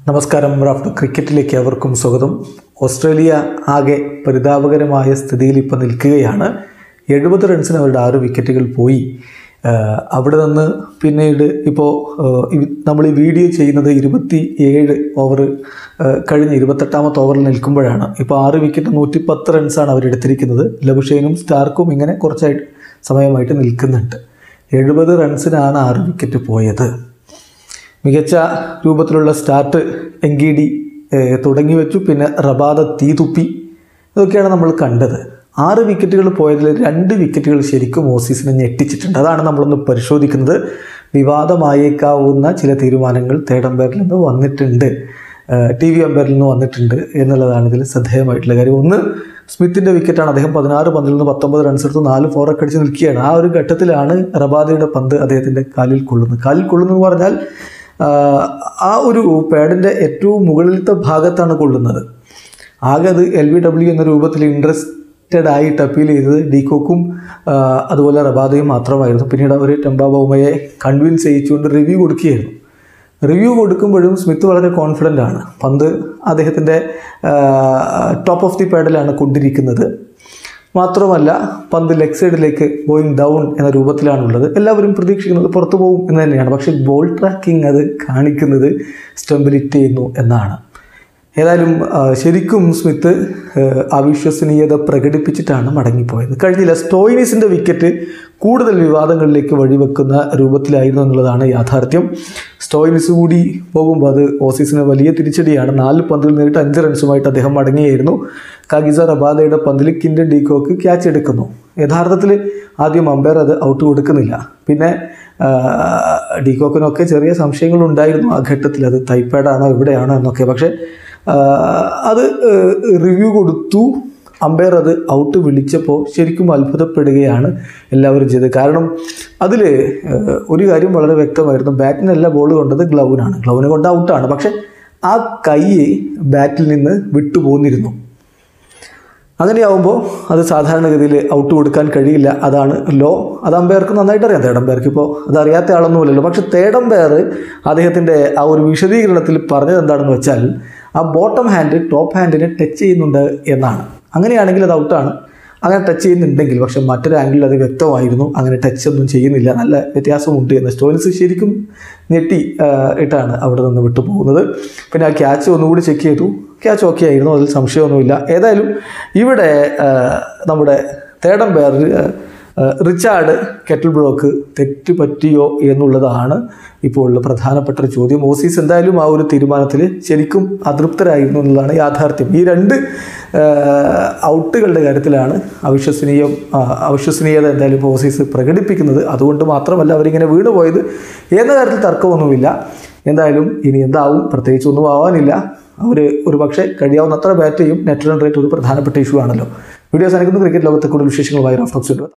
നമസ്കാരം റാഫ്റ്റർ ക്രിക്കറ്റിലേക്ക് അവർക്കും സ്വാഗതം ഓസ്ട്രേലിയ ആകെ പരിതാപകരമായ സ്ഥിതിയിൽ ഇപ്പോൾ നിൽക്കുകയാണ് എഴുപത് റൺസിന് അവരുടെ ആറ് വിക്കറ്റുകൾ പോയി ആഹ് അവിടെ നിന്ന് പിന്നീട് ഇപ്പോൾ നമ്മൾ ഈ വീഡിയോ ചെയ്യുന്നത് ഇരുപത്തി ഏഴ് ഓവർ കഴിഞ്ഞ് ഇരുപത്തെട്ടാമത്തെ ഓവറിൽ നിൽക്കുമ്പോഴാണ് ഇപ്പോൾ ആറ് വിക്കറ്റ് നൂറ്റി പത്ത് റൺസാണ് അവരെടുത്തിരിക്കുന്നത് ലബുഷൈനും സ്റ്റാർക്കും ഇങ്ങനെ കുറച്ചായിട്ട് സമയമായിട്ട് നിൽക്കുന്നുണ്ട് എഴുപത് റൺസിനാണ് ആറ് വിക്കറ്റ് പോയത് മികച്ച രൂപത്തിലുള്ള സ്റ്റാർട്ട് എങ്കിഡി ഏഹ്, തുടങ്ങി വെച്ചു പിന്നെ റബാദ തീ തുപ്പി ഇതൊക്കെയാണ് നമ്മൾ കണ്ടത് ആറ് വിക്കറ്റുകൾ പോയതിൽ രണ്ട് വിക്കറ്റുകൾ ശരിക്കും ഓസീസിനെ ഞെട്ടിച്ചിട്ടുണ്ട് അതാണ് നമ്മളൊന്ന് പരിശോധിക്കുന്നത് വിവാദമായേക്കാവുന്ന ചില തീരുമാനങ്ങൾ തേർഡ് അമ്പയറിൽ നിന്ന് വന്നിട്ടുണ്ട് ടി വി അമ്പയറിൽ നിന്ന് വന്നിട്ടുണ്ട് എന്നുള്ളതാണ് ഇതിൽ ശ്രദ്ധേയമായിട്ടുള്ള കാര്യം ഒന്ന് സ്മിത്തിൻ്റെ വിക്കറ്റാണ് അദ്ദേഹം പതിനാറ് പന്തിൽ നിന്ന് പത്തൊമ്പത് റൺസ് എടുത്ത് നാല് ഫോറൊക്കെ അടിച്ച് നിൽക്കുകയാണ് ആ ഒരു ഘട്ടത്തിലാണ് റബാദയുടെ പന്ത് അദ്ദേഹത്തിൻ്റെ കാലിൽ കൊള്ളുന്നത് കാലിൽ കൊള്ളുന്നു എന്ന് പറഞ്ഞാൽ ആഹ്, ആ ഒരു പാഡിൻ്റെ ഏറ്റവും മുകളിലത്തെ ഭാഗത്താണ് കൊള്ളുന്നത് ആകെ അത് എൽ ബി ഡബ്ല്യു എന്ന രൂപത്തിൽ ഇൻട്രസ്റ്റഡ് ആയിട്ട് അപ്പീൽ ചെയ്തത് ഡീകോക്കും ആഹ്, അതുപോലെ റബാദയും മാത്രമായിരുന്നു പിന്നീട് അവർ ടെമ്പാബോമയെ കൺവിൻസ് ചെയ്യിച്ചുകൊണ്ട് റിവ്യൂ കൊടുക്കുകയായിരുന്നു റിവ്യൂ കൊടുക്കുമ്പോഴും സ്മിത്ത് വളരെ കോൺഫിഡൻ്റ് ആണ് പന്ത് അദ്ദേഹത്തിൻ്റെ ടോപ്പ് ഓഫ് ദി പാഡിലാണ് കൊണ്ടിരിക്കുന്നത് മാത്രമല്ല പന്ത് ലെഗ് സൈഡിലേക്ക് ഗോയിങ് ഡൗൺ എന്ന രൂപത്തിലാണുള്ളത് എല്ലാവരും പ്രതീക്ഷിക്കുന്നത് പുറത്തു പോകും എന്ന് തന്നെയാണ് പക്ഷേ ബോൾ ട്രാക്കിംഗ് അത് കാണിക്കുന്നത് സ്റ്റംപിൽ ഹിറ്റ് ചെയ്യുന്നു എന്നാണ് ഏതായാലും ആ, ശരിക്കും സ്മിത്ത് ആ, അവിശ്വസനീയത പ്രകടിപ്പിച്ചിട്ടാണ് മടങ്ങിപ്പോയത് കഴിഞ്ഞില്ല സ്റ്റോയിനിസിൻ്റെ വിക്കറ്റ് കൂടുതൽ വിവാദങ്ങളിലേക്ക് വഴിവെക്കുന്ന രൂപത്തിലായിരുന്നു എന്നുള്ളതാണ് യാഥാർത്ഥ്യം സ്റ്റോയിനിസ് കൂടി പോകുമ്പോൾ അത് ഓസീസിന് വലിയ തിരിച്ചടിയാണ് നാല് പന്തിൽ നേരിട്ട് അഞ്ച് റൺസുമായിട്ട് അദ്ദേഹം മടങ്ങിയായിരുന്നു കാഗിസ റബാദയുടെ പന്തിൽ കിൻഡൻ ഡീകോക്ക് ക്യാച്ച് എടുക്കുന്നു യഥാർത്ഥത്തിൽ ആദ്യം അമ്പയർ അത് ഔട്ട് കൊടുക്കുന്നില്ല പിന്നെ ആ, ഡീകോക്കിനൊക്കെ ചെറിയ സംശയങ്ങളുണ്ടായിരുന്നു ആ ഘട്ടത്തിൽ അത് തൈപ്പാഡാണോ എവിടെയാണോ എന്നൊക്കെ പക്ഷേ ആ, അത് റിവ്യൂ കൊടുത്തു അമ്പയർ അത് ഔട്ട് വിളിച്ചപ്പോൾ ശരിക്കും അത്ഭുതപ്പെടുകയാണ് എല്ലാവരും ചെയ്തത് കാരണം അതിൽ ഒരു കാര്യം വളരെ വ്യക്തമായിരുന്നു ബാറ്റിനല്ല ബോൾ കൊണ്ടത് ഗ്ലൗവിനാണ് ഗ്ലൗവിനെ കൊണ്ട് ഔട്ടാണ് പക്ഷേ ആ കൈ ബാറ്റിൽ നിന്ന് വിട്ടുപോന്നിരുന്നു അങ്ങനെയാവുമ്പോൾ അത് സാധാരണഗതിയിൽ ഔട്ട് കൊടുക്കാൻ കഴിയില്ല അതാണ് ലോ അത് അമ്പയർക്ക് നന്നായിട്ട് അറിയാം തേർഡ് അമ്പയർക്ക് ഇപ്പോൾ അത് അറിയാത്ത ആളൊന്നുമില്ലല്ലോ പക്ഷെ തേർഡ് അമ്പയർ അദ്ദേഹത്തിൻ്റെ ആ ഒരു വിശദീകരണത്തിൽ പറഞ്ഞത് എന്താണെന്ന് വെച്ചാൽ ആ ബോട്ടം ഹാൻഡ് ടോപ്പ് ഹാൻഡിനെ ടച്ച് ചെയ്യുന്നുണ്ട് എന്നാണ് അങ്ങനെയാണെങ്കിൽ അത് ഔട്ടാണ് അങ്ങനെ ടച്ച് ചെയ്യുന്നുണ്ടെങ്കിൽ പക്ഷെ മറ്റൊരു ആംഗിളിൽ അത് വ്യക്തമായിരുന്നു അങ്ങനെ ടച്ച് ഒന്നും ചെയ്യുന്നില്ല നല്ല വ്യത്യാസമുണ്ട് എന്ന് സ്റ്റോയിൻസ് ശരിക്കും ഞെട്ടി ആ, ഇട്ടാണ് അവിടെ നിന്ന് വിട്ടു പോകുന്നത് പിന്നെ ആ ക്യാച്ച് ഒന്നുകൂടി ചെക്ക് ചെയ്തു ക്യാച്ച് ഓക്കെ ആയിരുന്നു അതിൽ സംശയമൊന്നുമില്ല ഏതായാലും ഇവിടെ ആ, നമ്മുടെ തേടം പേർ റിച്ചാർഡ് കെറ്റിൽ ബ്രോക്ക് തെറ്റ് പറ്റിയോ എന്നുള്ളതാണ് ഇപ്പോൾ ഉള്ള പ്രധാനപ്പെട്ട ഒരു ചോദ്യം ഓസീസ് എന്തായാലും ആ ഒരു തീരുമാനത്തിൽ ശരിക്കും അതൃപ്തരായിരുന്നു എന്നുള്ളതാണ് യാഥാർത്ഥ്യം ഈ രണ്ട് ആ, ഔട്ടുകളുടെ കാര്യത്തിലാണ് അവിശ്വസനീയം ആ, അവിശ്വസനീയത എന്തായാലും ഇപ്പോൾ ഓസീസ് പ്രകടിപ്പിക്കുന്നത് അതുകൊണ്ട് മാത്രമല്ല അവരിങ്ങനെ വീണുപോയത് എന്ന കാര്യത്തിൽ തർക്കമൊന്നുമില്ല എന്തായാലും ഇനി എന്താവും പ്രത്യേകിച്ച് ഒന്നും ആവാനില്ല അവർ ഒരു പക്ഷേ കഴിയാവുന്നത്ര ബാറ്റ് ചെയ്യും നെറ്റ് റൺ റേറ്റ് ഒരു പ്രധാനപ്പെട്ട ഇഷ്യൂ ആണല്ലോ വീഡിയോസ് അനുക്കുന്ന ക്രിക്കറ്റ് ലോകത്തെ കൂടുതൽ വിശേഷങ്ങളുമായി റഫ്ലക്സ്